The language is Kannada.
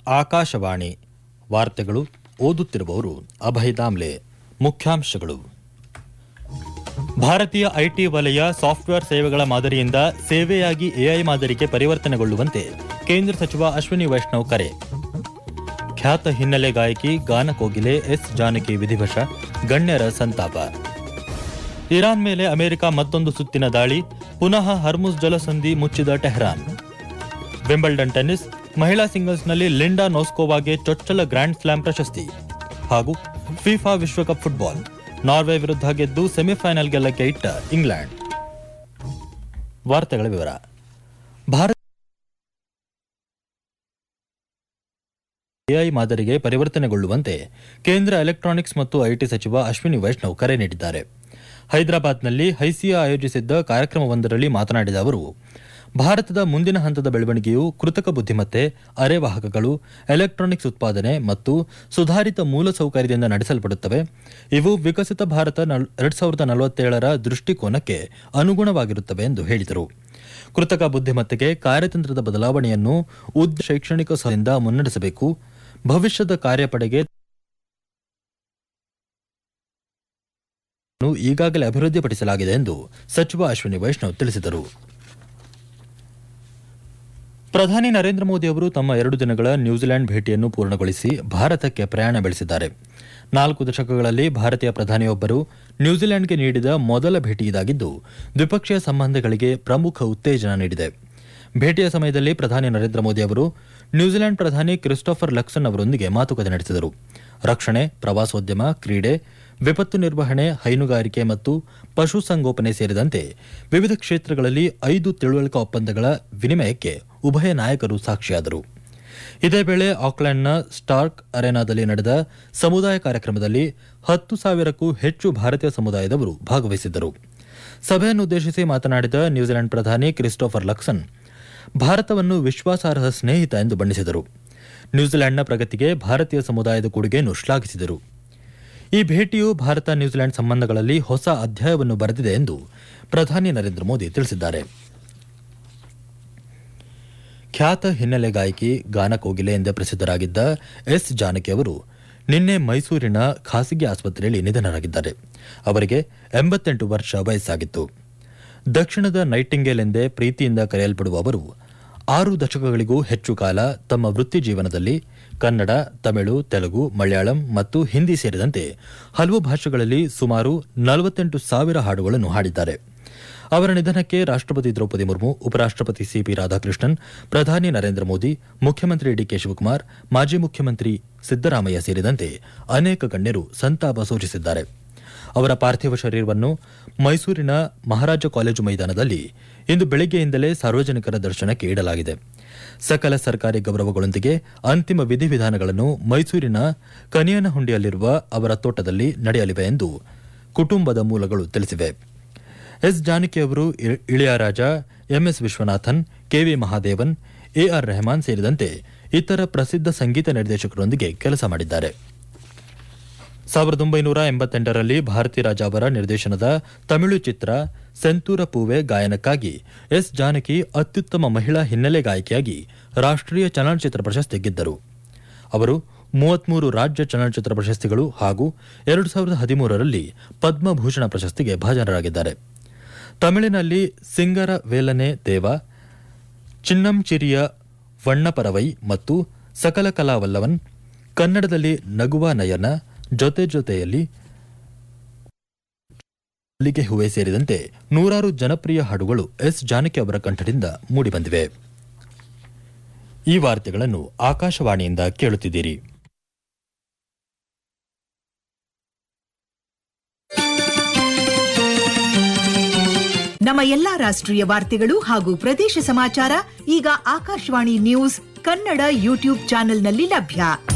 ಆಕಾಶವಾಣಿ ವಾರ್ತೆಗಳು ಓದುತ್ತಿರುವವರು ಅಭಯ್ ದಾಮ್ಲೆ ಮುಖ್ಯಾಂಶಗಳು ಭಾರತೀಯ ಐಟಿ ವಲಯ ಸಾಫ್ಟ್ವೇರ್ ಸೇವೆಗಳ ಮಾದರಿಯಿಂದ ಸೇವೆಯಾಗಿ ಎಐ ಮಾದರಿಗೆ ಪರಿವರ್ತನೆಗೊಳ್ಳುವಂತೆ ಕೇಂದ್ರ ಸಚಿವ ಅಶ್ವಿನಿ ವೈಷ್ಣವ್ ಕರೆ ಖ್ಯಾತ ಹಿನ್ನೆಲೆ ಗಾಯಕಿ ಗಾನ ಕೋಗಿಲೆ ಎಸ್ ಜಾನಕಿ ವಿಧಿವಶ ಗಣ್ಯರ ಸಂತಾಪ ಇರಾನ್ ಮೇಲೆ ಅಮೆರಿಕ ಮತ್ತೊಂದು ಸುತ್ತಿನ ದಾಳಿ ಪುನಃ ಹರ್ಮುಸ್ ಜಲಸಂಧಿ ಮುಚ್ಚಿದ ಟೆಹರಾನ್ ವಿಂಬಲ್ಡನ್ ಟೆನ್ನಿಸ್ ಮಹಿಳಾ ಸಿಂಗಲ್ಸ್ನಲ್ಲಿ ಲಿಂಡಾ ನೋಸ್ಕೋವಾಗೆ ಚೊಚ್ಚಲ ಗ್ರ್ಯಾಂಡ್ ಸ್ಲಾಮ್ ಪ್ರಶಸ್ತಿ ಹಾಗೂ ಫಿಫಾ ವಿಶ್ವಕಪ್ ಫುಟ್ಬಾಲ್ ನಾರ್ವೆ ವಿರುದ್ಧ ಗೆದ್ದು ಸೆಮಿಫೈನಲ್ ಗೆಲ್ಲಕ್ಕೆ ಇಟ್ಟ ಇಂಗ್ಲೆಂಡ್ ವಾರ್ತೆಗಳ ವಿವರ ಭಾರತ ಎಐ ಮಾದರಿಗೆ ಪರಿವರ್ತನೆಗೊಳ್ಳುವಂತೆ ಕೇಂದ್ರ ಎಲೆಕ್ಟ್ರಾನಿಕ್ಸ್ ಮತ್ತು ಐಟಿ ಸಚಿವ ಅಶ್ವಿನಿ ವೈಷ್ಣವ್ ಕರೆ ನೀಡಿದ್ದಾರೆ ಹೈದರಾಬಾದ್ನಲ್ಲಿ ಹೈಸಿಯಾ ಆಯೋಜಿಸಿದ್ದ ಕಾರ್ಯಕ್ರಮವೊಂದರಲ್ಲಿ ಮಾತನಾಡಿದ ಅವರು ಭಾರತದ ಮುಂದಿನ ಹಂತದ ಬೆಳವಣಿಗೆಯು ಕೃತಕ ಬುದ್ಧಿಮತ್ತೆ ಅರೆವಾಹಕಗಳು ಎಲೆಕ್ಟ್ರಾನಿಕ್ಸ್ ಉತ್ಪಾದನೆ ಮತ್ತು ಸುಧಾರಿತ ಮೂಲಸೌಕರ್ಯದಿಂದ ನಡೆಸಲ್ಪಡುತ್ತವೆ ಇವು ವಿಕಸಿತ ಭಾರತ ಎರಡ್ ಸಾವಿರದ ನಲವತ್ತೇಳರ ದೃಷ್ಟಿಕೋನಕ್ಕೆ ಅನುಗುಣವಾಗಿರುತ್ತವೆ ಎಂದು ಹೇಳಿದರು ಕೃತಕ ಬುದ್ಧಿಮತ್ತೆಗೆ ಕಾರ್ಯತಂತ್ರದ ಬದಲಾವಣೆಯನ್ನು ಉದ್ದ ಶೈಕ್ಷಣಿಕ ಸಹದಿಂದ ಮುನ್ನಡೆಸಬೇಕು ಭವಿಷ್ಯದ ಕಾರ್ಯಪಡೆಗೆ ಈಗಾಗಲೇ ಅಭಿವೃದ್ಧಿಪಡಿಸಲಾಗಿದೆ ಎಂದು ಸಚಿವ ಅಶ್ವಿನಿ ವೈಷ್ಣವ್ ತಿಳಿಸಿದರು ಪ್ರಧಾನಿ ನರೇಂದ್ರ ಮೋದಿ ಅವರು ತಮ್ಮ ಎರಡು ದಿನಗಳ ನ್ಯೂಜಿಲೆಂಡ್ ಭೇಟಿಯನ್ನು ಪೂರ್ಣಗೊಳಿಸಿ ಭಾರತಕ್ಕೆ ಪ್ರಯಾಣ ಬೆಳೆಸಿದ್ದಾರೆ ನಾಲ್ಕು ದಶಕಗಳಲ್ಲಿ ಭಾರತೀಯ ಪ್ರಧಾನಿಯೊಬ್ಬರು ನ್ಯೂಜಿಲೆಂಡ್ಗೆ ನೀಡಿದ ಮೊದಲ ಭೇಟಿ ಇದಾಗಿದ್ದು ದ್ವಿಪಕ್ಷೀಯ ಸಂಬಂಧಗಳಿಗೆ ಪ್ರಮುಖ ಉತ್ತೇಜನ ನೀಡಿದೆ ಭೇಟಿಯ ಸಮಯದಲ್ಲಿ ಪ್ರಧಾನಿ ನರೇಂದ್ರ ಮೋದಿ ಅವರು ನ್ಯೂಜಿಲೆಂಡ್ ಪ್ರಧಾನಿ ಕ್ರಿಸ್ಟೋಫರ್ ಲಕ್ಸನ್ ಅವರೊಂದಿಗೆ ಮಾತುಕತೆ ನಡೆಸಿದರು ರಕ್ಷಣೆ ಪ್ರವಾಸೋದ್ಯಮ ಕ್ರೀಡೆ ವಿಪತ್ತು ನಿರ್ವಹಣೆ ಹೈನುಗಾರಿಕೆ ಮತ್ತು ಪಶುಸಂಗೋಪನೆ ಸೇರಿದಂತೆ ವಿವಿಧ ಕ್ಷೇತ್ರಗಳಲ್ಲಿ ಐದು ತಿಳುವಳಿಕಾ ಒಪ್ಪಂದಗಳ ವಿನಿಮಯಕ್ಕೆ ಉಭಯ ನಾಯಕರು ಸಾಕ್ಷಿಯಾದರು ಇದೇ ವೇಳೆ ಆಕ್ಲೆಂಡ್ನ ಸ್ಟಾರ್ಕ್ ಅರೆನಾದಲ್ಲಿ ನಡೆದ ಸಮುದಾಯ ಕಾರ್ಯಕ್ರಮದಲ್ಲಿ ಹತ್ತು ಸಾವಿರಕ್ಕೂ ಹೆಚ್ಚು ಭಾರತೀಯ ಸಮುದಾಯದವರು ಭಾಗವಹಿಸಿದ್ದರು ಸಭೆಯನ್ನುದ್ದೇಶಿಸಿ ಮಾತನಾಡಿದ ನ್ಯೂಜಿಲೆಂಡ್ ಪ್ರಧಾನಿ ಕ್ರಿಸ್ಟೋಫರ್ ಲಕ್ಸನ್ ಭಾರತವನ್ನು ವಿಶ್ವಾಸಾರ್ಹ ಸ್ನೇಹಿತ ಎಂದು ಬಣ್ಣಿಸಿದರು ನ್ಯೂಜಿಲೆಂಡ್ನ ಪ್ರಗತಿಗೆ ಭಾರತೀಯ ಸಮುದಾಯದ ಕೊಡುಗೆಯನ್ನು ಶ್ಲಾಘಿಸಿದರು ಈ ಭೇಟಿಯು ಭಾರತ ನ್ಯೂಜಿಲೆಂಡ್ ಸಂಬಂಧಗಳಲ್ಲಿ ಹೊಸ ಅಧ್ಯಾಯವನ್ನು ಬರೆದಿದೆ ಎಂದು ಪ್ರಧಾನಿ ನರೇಂದ್ರ ಮೋದಿ ತಿಳಿಸಿದ್ದಾರೆ ಖ್ಯಾತ ಹಿನ್ನೆಲೆ ಗಾಯಕಿ ಗಾನ ಕೋಗಿಲೆ ಎಂದೇ ಪ್ರಸಿದ್ಧರಾಗಿದ್ದ ಎಸ್ ಜಾನಕಿ ಅವರು ನಿನ್ನೆ ಮೈಸೂರಿನ ಖಾಸಗಿ ಆಸ್ಪತ್ರೆಯಲ್ಲಿ ನಿಧನರಾಗಿದ್ದಾರೆ ಅವರಿಗೆ ಎಂಬತ್ತೆಂಟು ವರ್ಷ ವಯಸ್ಸಾಗಿತ್ತು ದಕ್ಷಿಣದ ನೈಟಿಂಗೇಲ್ ಎಂದೇ ಪ್ರೀತಿಯಿಂದ ಕರೆಯಲ್ಪಡುವ ಅವರು ಆರು ದಶಕಗಳಿಗೂ ಹೆಚ್ಚು ಕಾಲ ತಮ್ಮ ವೃತ್ತಿ ಜೀವನದಲ್ಲಿ ಕನ್ನಡ ತಮಿಳು ತೆಲುಗು ಮಲಯಾಳಂ ಮತ್ತು ಹಿಂದಿ ಸೇರಿದಂತೆ ಹಲವು ಭಾಷೆಗಳಲ್ಲಿ ಸುಮಾರು ನಲವತ್ತೆಂಟು ಸಾವಿರ ಹಾಡುಗಳನ್ನು ಹಾಡಿದ್ದಾರೆ ಅವರ ನಿಧನಕ್ಕೆ ರಾಷ್ಟಪತಿ ದ್ರೌಪದಿ ಮುರ್ಮು ಉಪರಾಷ್ಟಪತಿ ಸಿಪಿ ರಾಧಾಕೃಷ್ಣನ್ ಪ್ರಧಾನಿ ನರೇಂದ್ರ ಮೋದಿ ಮುಖ್ಯಮಂತ್ರಿ ಡಿಕೆ ಶಿವಕುಮಾರ್ ಮಾಜಿ ಮುಖ್ಯಮಂತ್ರಿ ಸಿದ್ದರಾಮಯ್ಯ ಸೇರಿದಂತೆ ಅನೇಕ ಗಣ್ಯರು ಸಂತಾಪ ಸೂಚಿಸಿದ್ದಾರೆ ಅವರ ಪಾರ್ಥಿವ ಶರೀರವನ್ನು ಮೈಸೂರಿನ ಮಹಾರಾಜ ಕಾಲೇಜು ಮೈದಾನದಲ್ಲಿ ಇಂದು ಬೆಳಗ್ಗೆಯಿಂದಲೇ ಸಾರ್ವಜನಿಕರ ದರ್ಶನಕ್ಕೆ ಇಡಲಾಗಿದೆ ಸಕಲ ಸರ್ಕಾರಿ ಗೌರವಗಳೊಂದಿಗೆ ಅಂತಿಮ ವಿಧಿವಿಧಾನಗಳನ್ನು ಮೈಸೂರಿನ ಕನಿಯನಹುಂಡಿಯಲ್ಲಿರುವ ಅವರ ತೋಟದಲ್ಲಿ ನಡೆಯಲಿವೆ ಎಂದು ಕುಟುಂಬದ ಮೂಲಗಳು ತಿಳಿಸಿವೆ ಎಸ್ ಜಾನಕಿ ಅವರು Ilaiyaraaja MS Viswanathan KV Mahadevan AR Rahman ಸೇರಿದಂತೆ ಇತರ ಪ್ರಸಿದ್ಧ ಸಂಗೀತ ನಿರ್ದೇಶಕರೊಂದಿಗೆ ಕೆಲಸ ಮಾಡಿದ್ದಾರೆ ಸಾವಿರದ ಒಂಬೈನೂರ ಎಂಬತ್ತೆಂಟರಲ್ಲಿ ಭಾರತಿ ರಾಜ ಅವರ ನಿರ್ದೇಶನದ ತಮಿಳು ಚಿತ್ರ ಸೆಂತೂರ ಪೂವೆ ಗಾಯನಕ್ಕಾಗಿ ಎಸ್ ಜಾನಕಿ ಅತ್ಯುತ್ತಮ ಮಹಿಳಾ ಹಿನ್ನೆಲೆ ಗಾಯಕಿಯಾಗಿ ರಾಷ್ಟೀಯ ಚಲನಚಿತ್ರ ಪ್ರಶಸ್ತಿ ಗೆದ್ದರು ಅವರು ಮೂವತ್ಮೂರು ರಾಜ್ಯ ಚಲನಚಿತ್ರ ಪ್ರಶಸ್ತಿಗಳು ಹಾಗೂ ಎರಡು ಸಾವಿರದ ಹದಿಮೂರರಲ್ಲಿ ಪದ್ಮಭೂಷಣ ಪ್ರಶಸ್ತಿಗೆ ಭಾಜನರಾಗಿದ್ದಾರೆ ತಮಿಳಿನಲ್ಲಿ ಸಿಂಗರ ವೇಲನೆ ದೇವ ಚಿನ್ನಂಚಿರಿಯ ವಣ್ಣಪರವೈ ಮತ್ತು ಸಕಲ ಕಲಾವಲ್ಲವನ್ ಕನ್ನಡದಲ್ಲಿ ನಗುವ ನಯನ ಜೊತೆ ಜೊತೆಯಲ್ಲಿ ಮಲ್ಲಿಗೆ ಹೂವೆ ಸೇರಿದಂತೆ ನೂರಾರು ಜನಪ್ರಿಯ ಹಾಡುಗಳು ಎಸ್ ಜಾನಕಿ ಅವರ ಕಂಠದಿಂದ ಮೂಡಿಬಂದಿವೆ ಈ ವಾರ್ತೆಗಳನ್ನು ಆಕಾಶವಾಣಿಯಿಂದ ಕೇಳುತ್ತಿದ್ದೀರಿ ನಮ್ಮ ಎಲ್ಲಾ ರಾಷ್ಟ್ರೀಯ ವಾರ್ತೆಗಳು ಹಾಗೂ ಪ್ರದೇಶ ಸಮಾಚಾರ ಈಗ ಆಕಾಶವಾಣಿ ನ್ಯೂಸ್ ಕನ್ನಡ ಯೂಟ್ಯೂಬ್ ಚಾನೆಲ್ನಲ್ಲಿ ಲಭ್ಯ